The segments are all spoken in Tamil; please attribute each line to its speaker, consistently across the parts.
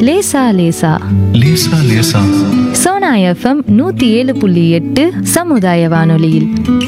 Speaker 1: லேசா லேசா
Speaker 2: லேசா லேசா
Speaker 1: சோனா எஃப்எம் நூத்தி ஏழு புள்ளி எட்டு சமுதாய வானொலியில்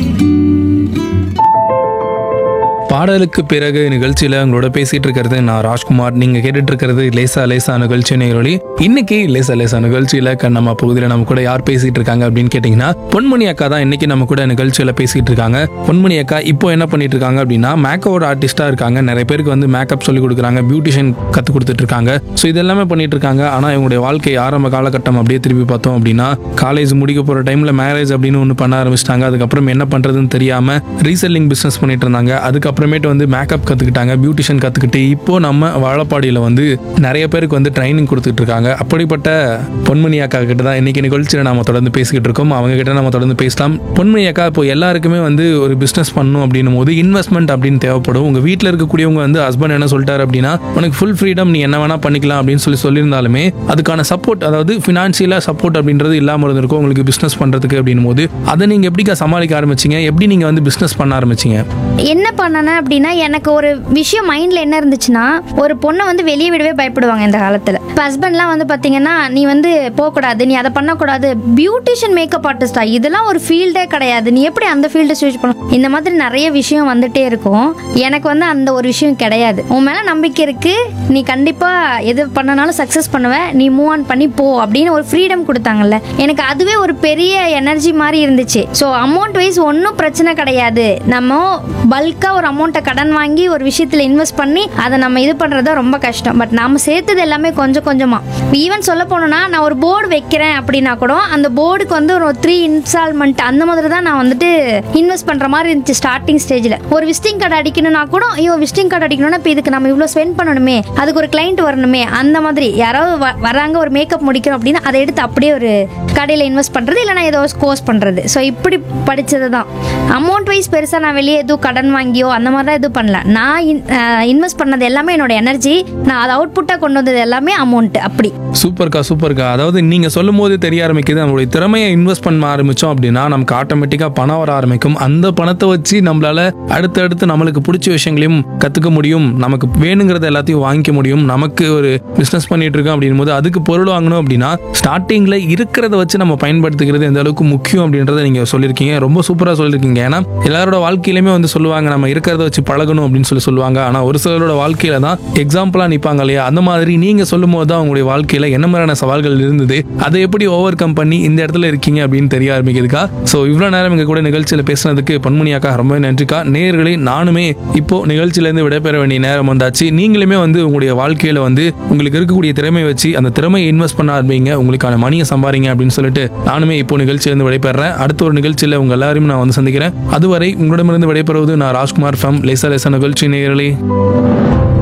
Speaker 3: பாடலுக்கு பிறகு நிகழ்ச்சியில உங்களோட பேசிட்டு இருக்கிறது நான் ராஜ்குமார் நீங்க கேட்டுட்டு இருக்கிறது லேசா லேசா நிகழ்ச்சி நேரொலி இன்னைக்கு லேசா லேசா நிகழ்ச்சியில கண்ணம்மா பகுதியில் நம்ம கூட யார் பேசிட்டு இருக்காங்க அப்படின்னு கேட்டீங்கன்னா பொன்மணி அக்கா தான் இன்னைக்கு நம்ம கூட நிகழ்ச்சியில பேசிட்டு இருக்காங்க பொன்மணி அக்கா இப்போ என்ன பண்ணிட்டு இருக்காங்க அப்படின்னா மேக்கோட ஆர்டிஸ்டா இருக்காங்க நிறைய பேருக்கு வந்து மேக்கப் சொல்லி கொடுக்குறாங்க பியூட்டிஷியன் கத்து கொடுத்துட்டு இருக்காங்க ஸோ இதெல்லாமே பண்ணிட்டு இருக்காங்க ஆனா இவங்களுடைய வாழ்க்கை ஆரம்ப காலகட்டம் அப்படியே திருப்பி பார்த்தோம் அப்படின்னா காலேஜ் முடிக்க போற டைம்ல மேரேஜ் அப்படின்னு ஒன்று பண்ண ஆரம்பிச்சிட்டாங்க அதுக்கப்புறம் என்ன பண்றதுன்னு தெரியாம ரீசெல்லிங் பிசினஸ் பண்ணிட்டு இருந்தாங்க அதுக்கப்புறமேட்டு வந்து மேக்கப் கத்துக்கிட்டாங்க பியூட்டிஷியன் கத்துக்கிட்டு இப்போ நம்ம வாழப்பாடியில வந்து நிறைய பேருக்கு வந்து ட்ரைனிங் கொடுத்துட்டு இருக்காங்க அப்படிப்பட்ட பொன்மணி அக்கா கிட்ட தான் இன்னைக்கு நிகழ்ச்சியில் நாம தொடர்ந்து பேசிக்கிட்டு இருக்கோம் அவங்க கிட்ட நம்ம தொடர்ந்து பேசலாம் பொன்மணி அக்கா இப்போ எல்லாருக்குமே வந்து ஒரு பிசினஸ் பண்ணணும் அப்படின்னும் போது இன்வெஸ்ட்மெண்ட் அப்படின்னு தேவைப்படும் உங்க வீட்டில் இருக்கக்கூடியவங்க வந்து ஹஸ்பண்ட் என்ன சொல்லிட்டாரு அப்படின்னா உனக்கு ஃபுல் ஃப்ரீடம் நீ என்ன வேணா பண்ணிக்கலாம் அப்படின்னு சொல்லி சொல்லியிருந்தாலுமே அதுக்கான சப்போர்ட் அதாவது ஃபினான்ஷியலாக சப்போர்ட் அப்படின்றது இல்லாமல் இருந்திருக்கும் உங்களுக்கு பிசினஸ் பண்றதுக்கு அப்படின்னும் போது அதை நீங்க எப்படிக்கா சமாளிக்க ஆரம்பிச்சீங்க எப்படி நீங்க வந்து பிசினஸ் பண்ண ஆரம்பிச்சீங்க
Speaker 4: என்ன பண்ணனேன் அப்படின்னா எனக்கு ஒரு விஷயம் மைண்டில் என்ன இருந்துச்சுன்னா ஒரு பொண்ணை வந்து வெளியே விடவே பயப்படுவாங்க இந்த காலத்தில் இப்போ ஹஸ்பண்ட்லாம் வந்து பார்த்தீங்கன்னா நீ வந்து போகக்கூடாது நீ அதை பண்ணக்கூடாது பியூட்டிஷியன் மேக்கப் ஆர்டிஸ்டா இதெல்லாம் ஒரு ஃபீல்டே கிடையாது நீ எப்படி அந்த ஃபீல்டை சூஸ் பண்ணும் இந்த மாதிரி நிறைய விஷயம் வந்துட்டே இருக்கும் எனக்கு வந்து அந்த ஒரு விஷயம் கிடையாது உன் மேலே நம்பிக்கை இருக்கு நீ கண்டிப்பாக எது பண்ணனாலும் சக்ஸஸ் பண்ணுவ நீ மூவ் ஆன் பண்ணி போ அப்படின்னு ஒரு ஃப்ரீடம் கொடுத்தாங்கல்ல எனக்கு அதுவே ஒரு பெரிய எனர்ஜி மாதிரி இருந்துச்சு ஸோ அமௌண்ட் வைஸ் ஒன்றும் பிரச்சனை கிடையாது நம்ம பல்காக ஒரு அமௌண்ட்டை கடன் வாங்கி ஒரு விஷயத்தில் இன்வெஸ்ட் பண்ணி அதை நம்ம இது பண்ணுறது ரொம்ப கஷ்டம் பட் நாம சேர்த்தது எல்லாமே கொஞ்சம் கொஞ்சமாக ஈவன் சொல்ல போனோம்னா நான் ஒரு போர்டு வைக்கிறேன் அப்படின்னா கூட அந்த போர்டுக்கு வந்து ஒரு த்ரீ இன்ஸ்டால்மெண்ட் அந்த மாதிரி தான் நான் வந்துட்டு இன்வெஸ்ட் பண்ணுற மாதிரி இருந்துச்சு ஸ்டார்டிங் ஸ்டேஜில் ஒரு விசிட்டிங் கார்டு அடிக்கணும்னா கூட ஐயோ விசிட்டிங் கார்டு அடிக்கணும்னா இப்போ இதுக்கு நம்ம இவ்வளோ ஸ்பெண்ட் பண்ணணுமே அதுக்கு ஒரு கிளைண்ட் வரணுமே அந்த மாதிரி யாராவது வ- வராங்க ஒரு மேக்கப் முடிக்கிறோம் அப்படின்னா அதை எடுத்து அப்படியே ஒரு கடையில் இன்வெஸ்ட் பண்ணுறது இல்லைனா ஏதோ கோர்ஸ் பண்ணுறது ஸோ இப்படி படித்தது தான் அமௌண்ட் வைஸ் பெருசாக நான் வெளியே எதுவும் கடன் வாங்கியோ அந்த மாதிரிலாம் எதுவும் பண்ணல நான் இன்வெஸ்ட் பண்ணது எல்லாமே என்னோட எனர்ஜி நான் அதை அவுட்புட்டாக கொண்டு வந்தது எல்லாமே அமௌண்ட் அப்படி
Speaker 3: சூப்பர்க்கா சூப்பர்க்கா அதாவது நீங்க சொல்லும் போது தெரிய ஆரம்பிக்குது நம்மளுடைய திறமையை இன்வெஸ்ட் பண்ண ஆரம்பிச்சோம் அப்படின்னா நமக்கு ஆட்டோமேட்டிக்கா பணம் வர ஆரம்பிக்கும் அந்த பணத்தை வச்சு நம்மளால அடுத்தடுத்து நம்மளுக்கு பிடிச்ச விஷயங்களையும் கத்துக்க முடியும் நமக்கு வேணுங்கிறத எல்லாத்தையும் வாங்கிக்க முடியும் நமக்கு ஒரு பிசினஸ் பண்ணிட்டு இருக்கோம் அப்படின் போது அதுக்கு பொருள் வாங்கணும் அப்படின்னா ஸ்டார்டிங்ல இருக்கிறத வச்சு நம்ம பயன்படுத்திக்கிறது எந்த அளவுக்கு முக்கியம் அப்படின்றத நீங்க சொல்லியிருக்கீங்க ரொம்ப சூப்பரா சொல்லியிருக்கீங்க ஏன்னா எல்லாரோட வாழ்க்கையிலுமே வந்து சொல்லுவாங்க நம்ம இருக்கிறத வச்சு பழகணும் அப்படின்னு சொல்லி சொல்லுவாங்க ஆனா ஒரு சிலரோட வாழ்க்கையில தான் எக்ஸாம்பிளா நிப்பாங்க இல்லையா அந்த மாதிரி நீங்க சொல்லும் போது தான் உங்களுடைய வாழ்க்கையில என்ன மாதிரியான சவால்கள் இருந்தது அதை எப்படி ஓவர் கம் பண்ணி இந்த இடத்துல இருக்கீங்க அப்படின்னு தெரிய ஆரம்பிக்குதுக்கா ஸோ இவ்வளோ நேரம் எங்க கூட நிகழ்ச்சியில் பேசுனதுக்கு பொன்முனியாக்கா ரொம்ப நன்றிக்கா நேயர்களே நானுமே இப்போ நிகழ்ச்சியில இருந்து விடைபெற வேண்டிய நேரம் வந்தாச்சு நீங்களுமே வந்து உங்களுடைய வாழ்க்கையில வந்து உங்களுக்கு இருக்கக்கூடிய திறமையை வச்சு அந்த திறமையை இன்வெஸ்ட் பண்ண ஆரம்பிங்க உங்களுக்கான மணியை சம்பாதிங்க அப்படின்னு சொல்லிட்டு நானுமே இப்போ நிகழ்ச்சியிலிருந்து விடைபெறேன் அடுத்த ஒரு நிகழ்ச்சியில் உங்க எல்லாரையும் நான் வந்து சந்திக்கிறேன் அதுவரை உங்களிடமிருந்து விடைபெறுவது நான் ராஜ்குமார் ஃபம் லேசா லேசா நிகழ்ச்சி நேயர்களே